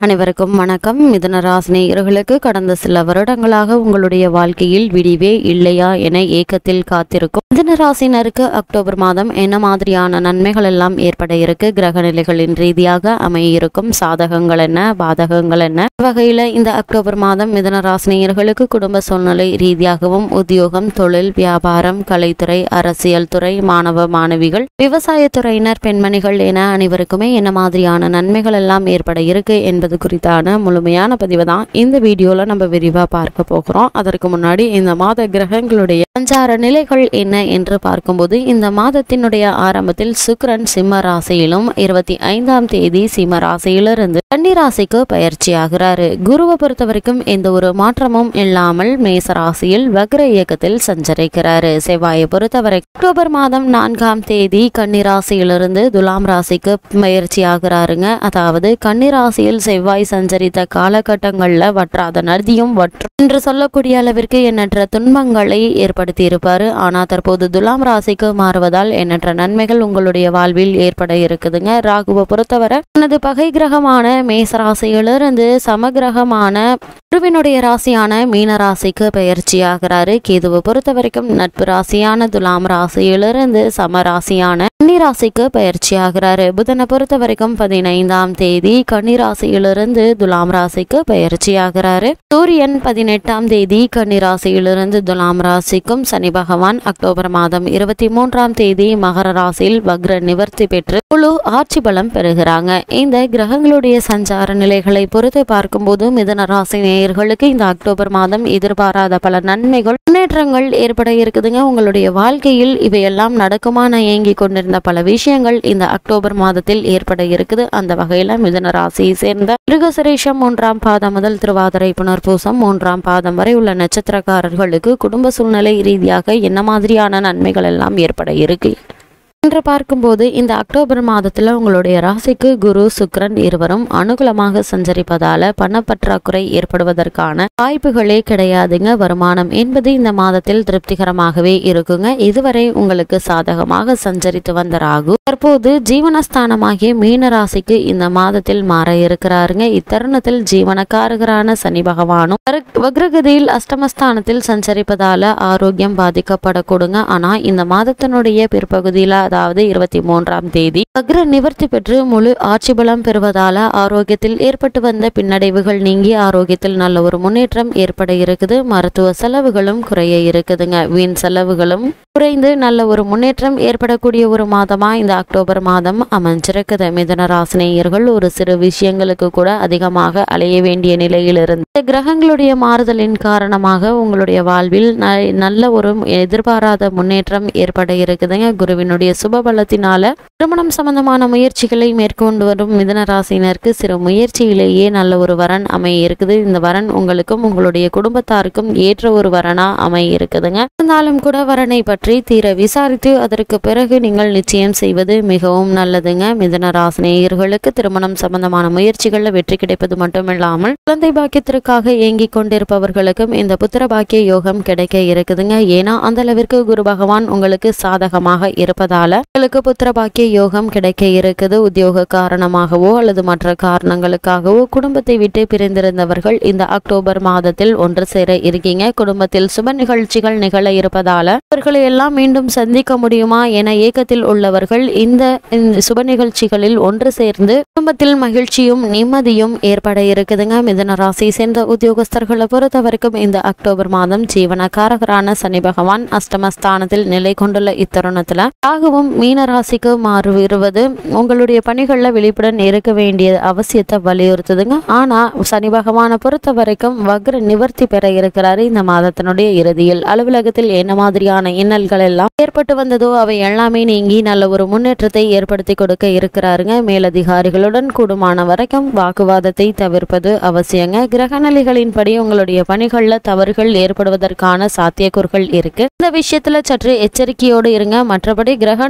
அனைவருக்கும் வணக்கம் மிதுன ராசினியர்களுக்கு கடந்த சில வருடங்களாக உங்களுடைய வாழ்க்கையில் விடிவே இல்லையா என ஏக்கத்தில் காத்திருக்கும் மிதுன ராசினருக்கு அக்டோபர் மாதம் என்ன மாதிரியான நன்மைகள் எல்லாம் ஏற்பட இருக்கு கிரக நிலைகளின் ரீதியாக அமையிருக்கும் சாதகங்கள் என்ன பாதகங்கள் என்ன வகையில இந்த அக்டோபர் மாதம் மிதுன ராசினியர்களுக்கு குடும்ப சூழ்நிலை ரீதியாகவும் உத்தியோகம் தொழில் வியாபாரம் கலைத்துறை அரசியல் துறை மாணவ மாணவிகள் விவசாயத்துறையினர் பெண்மணிகள் என அனைவருக்குமே என்ன மாதிரியான நன்மைகள் எல்லாம் ஏற்பட இருக்கு என்பது குறித்தான முழுமையான பதிவை தான் இந்த வீடியோல நம்ம விரிவா பார்க்க போகிறோம் அதற்கு முன்னாடி இந்த மாத கிரகங்களுடைய சஞ்சார நிலைகள் என்ன என்று பார்க்கும்போது இந்த மாதத்தினுடைய ஆரம்பத்தில் சுக்கிரன் சிம்ம ராசியிலும் இருபத்தி ஐந்தாம் தேதி சிம்ம ராசியிலிருந்து கன்னி ராசிக்கு பயிற்சி ஆகிறாரு குருவை பொறுத்த வரைக்கும் எந்த ஒரு மாற்றமும் இல்லாமல் மேச ராசியில் வக்ர இயக்கத்தில் சஞ்சரிக்கிறாரு செவ்வாயை பொறுத்தவரை அக்டோபர் மாதம் நான்காம் தேதி கன்னி ராசியிலிருந்து துலாம் ராசிக்கு பயிற்சி ஆகிறாருங்க அதாவது கன்னி ராசியில் செவ்வாய் சஞ்சரித்த காலகட்டங்கள்ல வற்றாத நதியும் வற்றும் என்று சொல்லக்கூடிய அளவிற்கு எண்ணற்ற துன்பங்களை ஏற்படுத்தி இருப்பாரு ஆனா தற்போது துலாம் ராசிக்கு மாறுவதால் எண்ணற்ற நன்மைகள் உங்களுடைய வாழ்வில் ஏற்பட இருக்குதுங்க ராகுவை பொறுத்தவரை தனது பகை கிரகமான மேச ராசியிலிருந்து சமகிரகமான குருவினுடைய ராசியான மீன ராசிக்கு பயிற்சியாகிறாரு கேதுவை பொறுத்த வரைக்கும் நட்பு ராசியான துலாம் ராசியிலிருந்து சம ராசியான கன்னி ராசிக்கு பயிற்சியாகிறாரு புதனை பொறுத்த வரைக்கும் பதினைந்தாம் தேதி கன்னி ராசியிலிருந்து துலாம் ராசிக்கு பயிற்சியாகிறாரு சூரியன் பதினெட்டாம் தேதி கன்னி ராசியிலிருந்து துலாம் ராசிக்கும் சனி பகவான் அக்டோபர் மாதம் இருபத்தி மூன்றாம் தேதி மகர ராசியில் வக்ர நிவர்த்தி பெற்று குழு ஆட்சி பலம் பெறுகிறாங்க இந்த கிரகங்களுடைய சஞ்சார நிலைகளை பொறுத்து பார்க்கும்போது மிதன ராசி நேயர்களுக்கு இந்த அக்டோபர் மாதம் எதிர்பாராத பல நன்மைகள் முன்னேற்றங்கள் ஏற்பட இருக்குதுங்க உங்களுடைய வாழ்க்கையில் இவையெல்லாம் நடக்குமான ஏங்கி கொண்டிருந்த பல விஷயங்கள் இந்த அக்டோபர் மாதத்தில் ஏற்பட இருக்குது அந்த வகையில மிதன ராசியை சேர்ந்த மிருகசுரேஷம் மூன்றாம் பாதம் முதல் திருவாதிரை புனர்பூசம் மூன்றாம் பாதம் வரை உள்ள நட்சத்திரக்காரர்களுக்கு குடும்ப சூழ்நிலை ரீதியாக என்ன மாதிரியான நன்மைகள் எல்லாம் ஏற்பட இருக்கு என்று பார்க்கும்போது இந்த அக்டோபர் மாதத்துல உங்களுடைய ராசிக்கு குரு சுக்கிரன் இருவரும் அனுகூலமாக சஞ்சரிப்பதால பணப்பற்றாக்குறை ஏற்படுவதற்கான வாய்ப்புகளே கிடையாதுங்க வருமானம் என்பது இந்த மாதத்தில் திருப்திகரமாகவே இருக்குங்க இதுவரை உங்களுக்கு சாதகமாக சஞ்சரித்து வந்த ராகு தற்போது ஜீவனஸ்தானமாகிய மீன ராசிக்கு இந்த மாதத்தில் மாற இருக்கிறாருங்க இத்தருணத்தில் ஜீவனக்காரகரான சனி பகவானும் வக்ர- வக்ரகதியில் அஷ்டமஸ்தானத்தில் சஞ்சரிப்பதால ஆரோக்கியம் பாதிக்கப்படக்கூடுங்க ஆனா இந்த மாதத்தினுடைய பிற்பகுதியில அதாவது இருபத்தி மூன்றாம் தேதி வக்ர நிவர்த்தி பெற்று முழு ஆட்சி பலம் பெறுவதால ஆரோக்கியத்தில் ஏற்பட்டு வந்த பின்னடைவுகள் நீங்கி ஆரோக்கியத்தில் நல்ல ஒரு முன்னேற்றம் ஏற்பட இருக்குது மருத்துவ செலவுகளும் குறைய இருக்குதுங்க வீண் செலவுகளும் குறைந்து நல்ல ஒரு முன்னேற்றம் ஏற்படக்கூடிய ஒரு மாதமா இந்த அக்டோபர் மாதம் அமைஞ்சிருக்குது மிதுன ராசினியர்கள் ஒரு சிறு விஷயங்களுக்கு கூட அதிகமாக அலைய வேண்டிய நிலையில் இருந்து இந்த கிரகங்களுடைய மாறுதலின் காரணமாக உங்களுடைய வாழ்வில் ந- நல்ல ஒரு எதிர்பாராத முன்னேற்றம் ஏற்பட இருக்குதுங்க குருவினுடைய சுபபலத்தினால திருமணம் சம்பந்தமான முயற்சிகளை மேற்கொண்டு வரும் மிதுன ராசினருக்கு சிறு முயற்சியிலேயே நல்ல ஒரு வரன் அமைய இருக்குது இந்த வரன் உங்களுக்கும் உங்களுடைய குடும்பத்தாருக்கும் ஏற்ற ஒரு வரனா அமைய இருக்குதுங்க இருந்தாலும் கூட வரனை பற்றி தீர விசாரித்து அதற்கு பிறகு நீங்கள் நிச்சயம் செய்வது மிகவும் நல்லதுங்க மிதுன ராசினியர்களுக்கு திருமணம் சம்பந்தமான முயற்சிகள்ல வெற்றி கிடைப்பது மட்டுமில்லாமல் குழந்தை பாக்கியத்திற்காக ஏங்கிக் கொண்டிருப்பவர்களுக்கும் இந்த புத்திர பாக்கிய யோகம் கிடைக்க இருக்குதுங்க ஏன்னா அந்த அளவிற்கு குரு பகவான் உங்களுக்கு சாதகமாக இருப்பதால உங்களுக்கு புத்திர பாக்கிய யோகம் கிடைக்க இருக்குது உத்தியோக காரணமாகவோ அல்லது மற்ற காரணங்களுக்காகவோ குடும்பத்தை விட்டு பிரிந்திருந்தவர்கள் இந்த அக்டோபர் மாதத்தில் ஒன்று சேர இருக்கீங்க குடும்பத்தில் சுப நிகழ்ச்சிகள் நிகழ இருப்பதால அவர்களை எல்லாம் மீண்டும் சந்திக்க முடியுமா என ஏக்கத்தில் உள்ளவர்கள் இந்த இந்த சுப நிகழ்ச்சிகளில் ஒன்று சேர்ந்து குடும்பத்தில் மகிழ்ச்சியும் நிம்மதியும் ஏற்பட இருக்குதுங்க மிதன ராசி சேர்ந்த உத்தியோகஸ்தர்களை பொறுத்த வரைக்கும் இந்த அக்டோபர் மாதம் ஜீவனக்காரகரான சனி பகவான் அஷ்டமஸ்தானத்தில் நிலை கொண்டுள்ள இத்தருணத்துல ராகுவும் மீன ராசிக்கு மாறுவது உங்களுடைய பணிகள்ல விழிப்புடன் இருக்க வேண்டிய அவசியத்தை வலியுறுத்துதுங்க ஆனா சனி பகவானை பொறுத்த வரைக்கும் வக்ர நிவர்த்தி பெற இருக்கிறாரு இந்த மாதத்தினுடைய இறுதியில் அலுவலகத்தில் என்ன மாதிரியான இன்னல்கள் எல்லாம் ஏற்பட்டு வந்ததோ அவை எல்லாமே நீங்கி நல்ல ஒரு முன்னேற்றத்தை ஏற்படுத்தி கொடுக்க இருக்கிறாருங்க மேலதிகாரிகளுடன் கூடுமான வரைக்கும் வாக்குவாதத்தை தவிர்ப்பது அவசியங்க கிரகநிலைகளின்படி உங்களுடைய பணிகள்ல தவறுகள் ஏற்படுவதற்கான சாத்தியக்கூறுகள் இருக்கு இந்த விஷயத்துல சற்று எச்சரிக்கையோடு இருங்க மற்றபடி கிரக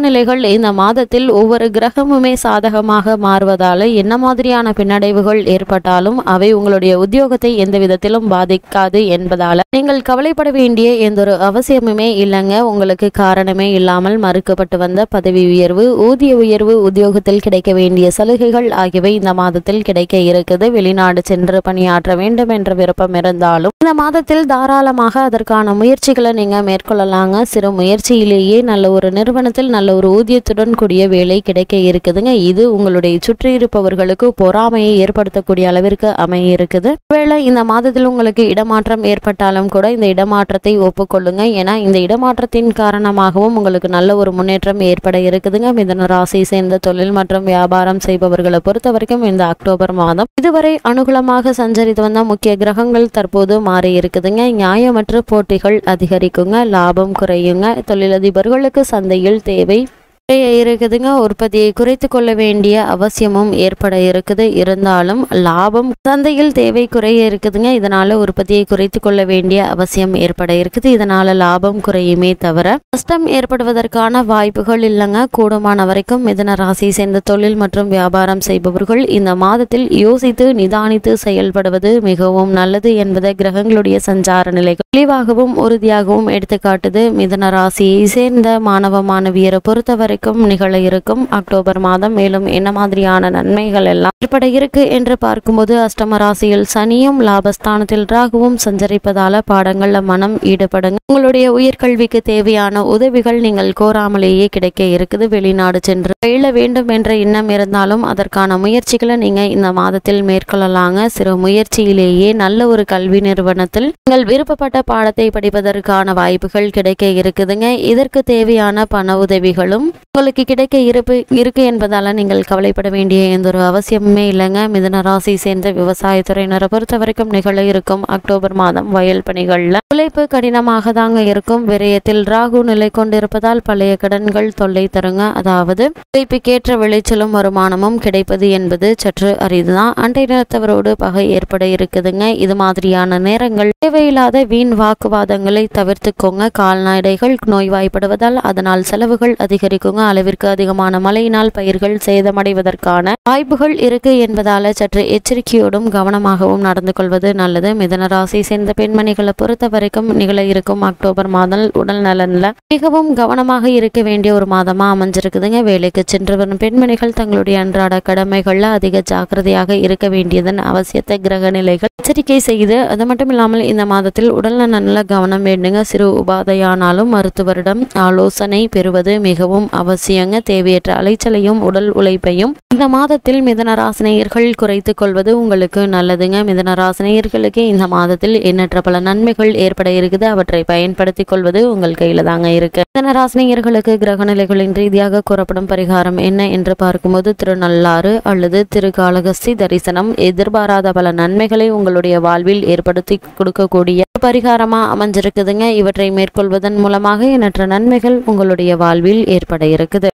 நிலைகள் இந்த மாதத்தில் ஒவ்வொரு கிரகமுமே சாதகமாக மாறுவதால என்ன மாதிரியான பின்னடைவுகள் ஏற்பட்டாலும் அவை உங்களுடைய உத்தியோகத்தை எந்த விதத்திலும் பாதிக்காது என்பதால நீங்கள் கவலைப்பட வேண்டிய எந்த ஒரு அவசியமுமே இல்லைங்க உங்களுக்கு காரணமே இல்லாமல் மறுக்கப்பட்டு வந்த பதவி உயர்வு ஊதிய உயர்வு உத்தியோகத்தில் கிடைக்க வேண்டிய சலுகைகள் ஆகியவை இந்த மாதத்தில் கிடைக்க இருக்குது வெளிநாடு சென்று பணியாற்ற வேண்டும் என்ற விருப்பம் இருந்தாலும் இந்த மாதத்தில் தாராளமாக அதற்கான முயற்சிகளை நீங்க மேற்கொள்ளலாங்க சிறு முயற்சியிலேயே நல்ல ஒரு நிறுவனத்தில் நல்ல ஒரு ஊதியத்துடன் கூடிய வேலை கிடைக்க இருக்குதுங்க இது உங்களுடைய சுற்றி இருப்பவர்களுக்கு பொறாமையை ஏற்படுத்தக்கூடிய அளவிற்கு அமைய இருக்குது ஒருவேளை இந்த மாதத்தில் உங்களுக்கு இடமாற்றம் ஏற்பட்டாலும் கூட இந்த இடமாற்றத்தை ஒப்புக்கொள்ளுங்க ஏன்னா இந்த இடமாற்றத்தின் காரணமாகவும் உங்களுக்கு நல்ல ஒரு முன்னேற்றம் ஏற்பட இருக்குதுங்க மிதன ராசியை சேர்ந்த தொழில் மற்றும் வியாபாரம் செய்பவர்களை பொறுத்த வரைக்கும் இந்த அக்டோபர் மாதம் இதுவரை அனுகூலமாக சஞ்சரித்து வந்த முக்கிய கிரகங்கள் தற்போது மாறி இருக்குதுங்க நியாயமற்ற போட்டிகள் அதிகரிக்குங்க லாபம் குறையுங்க தொழிலதிபர்களுக்கு சந்தையில் தேவை குறைய இருக்குதுங்க உற்பத்தியை குறைத்து கொள்ள வேண்டிய அவசியமும் ஏற்பட இருக்குது இருந்தாலும் லாபம் சந்தையில் தேவை குறைய இருக்குதுங்க இதனால உற்பத்தியை குறைத்து கொள்ள வேண்டிய அவசியம் ஏற்பட இருக்குது இதனால லாபம் குறையுமே தவிர நஷ்டம் ஏற்படுவதற்கான வாய்ப்புகள் இல்லைங்க கூடுமான வரைக்கும் மிதன ராசியை சேர்ந்த தொழில் மற்றும் வியாபாரம் செய்பவர்கள் இந்த மாதத்தில் யோசித்து நிதானித்து செயல்படுவது மிகவும் நல்லது என்பதை கிரகங்களுடைய சஞ்சார நிலைகள் தெளிவாகவும் உறுதியாகவும் எடுத்துக்காட்டுது மிதன ராசியை சேர்ந்த மாணவ மாணவியரை பொறுத்தவரை வரைக்கும் நிகழ இருக்கும் அக்டோபர் மாதம் மேலும் என்ன மாதிரியான நன்மைகள் எல்லாம் ஏற்பட இருக்கு என்று பார்க்கும்போது அஷ்டம ராசியில் சனியும் லாபஸ்தானத்தில் ராகுவும் சஞ்சரிப்பதால பாடங்கள்ல மனம் ஈடுபடுங்க உங்களுடைய உயர்கல்விக்கு தேவையான உதவிகள் நீங்கள் கோராமலேயே கிடைக்க இருக்குது வெளிநாடு சென்று பயில வேண்டும் என்ற எண்ணம் இருந்தாலும் அதற்கான முயற்சிகளை நீங்க இந்த மாதத்தில் மேற்கொள்ளலாங்க சிறு முயற்சியிலேயே நல்ல ஒரு கல்வி நிறுவனத்தில் நீங்கள் விருப்பப்பட்ட பாடத்தை படிப்பதற்கான வாய்ப்புகள் கிடைக்க இருக்குதுங்க இதற்கு தேவையான பண உதவிகளும் உங்களுக்கு கிடைக்க இருப்பு இருக்கு என்பதால நீங்கள் கவலைப்பட வேண்டிய எந்த ஒரு அவசியமுமே இல்லைங்க மிதன ராசி சேர்ந்த விவசாயத்துறையினரை பொறுத்த வரைக்கும் நிகழ இருக்கும் அக்டோபர் மாதம் வயல் பணிகள்ல உழைப்பு கடினமாக தாங்க இருக்கும் விரயத்தில் ராகு நிலை கொண்டிருப்பதால் பழைய கடன்கள் தொல்லை தருங்க அதாவது உழைப்புக்கேற்ற விளைச்சலும் வருமானமும் கிடைப்பது என்பது சற்று அரிதுதான் அண்டை நிலத்தவரோடு பகை ஏற்பட இருக்குதுங்க இது மாதிரியான நேரங்கள் தேவையில்லாத வீண் வாக்குவாதங்களை தவிர்த்துக்கோங்க கால்நடைகள் நோய்வாய்ப்படுவதால் அதனால் செலவுகள் அதிகரிக்குங்க அளவிற்கு அதிகமான மழையினால் பயிர்கள் சேதமடைவதற்கான வாய்ப்புகள் இருக்கு என்பதால சற்று எச்சரிக்கையோடும் கவனமாகவும் நடந்து கொள்வது நல்லது மிதன ராசி சேர்ந்த பெண்மணிகளை பொறுத்த வரைக்கும் நிகழ இருக்கும் அக்டோபர் மாதம் உடல் நலன்ல மிகவும் கவனமாக இருக்க வேண்டிய ஒரு மாதமா அமைஞ்சிருக்குதுங்க வேலைக்கு சென்று வரும் பெண்மணிகள் தங்களுடைய அன்றாட கடமைகள்ல அதிக ஜாக்கிரதையாக இருக்க வேண்டியதன் அவசியத்தை கிரக நிலைகள் எச்சரிக்கை செய்து அது மட்டும் இல்லாமல் இந்த மாதத்தில் உடல் நலன்ல கவனம் வேண்டுங்க சிறு உபாதையானாலும் மருத்துவரிடம் ஆலோசனை பெறுவது மிகவும் அவசியங்க தேவையற்ற அலைச்சலையும் உடல் உழைப்பையும் இந்த மாதத்தில் மிதன ராசினியர்கள் குறைத்துக் கொள்வது உங்களுக்கு நல்லதுங்க மிதன ராசினியர்களுக்கு இந்த மாதத்தில் எண்ணற்ற பல நன்மைகள் ஏற்பட இருக்குது அவற்றை பயன்படுத்திக் கொள்வது உங்கள் கையில தாங்க இருக்கு மிதன ராசினியர்களுக்கு கிரக நிலைகளின் ரீதியாக கூறப்படும் பரிகாரம் என்ன என்று பார்க்கும்போது திருநள்ளாறு அல்லது திருகாளகஸ்தி தரிசனம் எதிர்பாராத பல நன்மைகளை உங்களுடைய வாழ்வில் ஏற்படுத்தி கொடுக்கக்கூடிய பரிகாரமா அமைஞ்சிருக்குதுங்க இவற்றை மேற்கொள்வதன் மூலமாக எண்ணற்ற நன்மைகள் உங்களுடைய வாழ்வில் ஏற்பட இருக்குது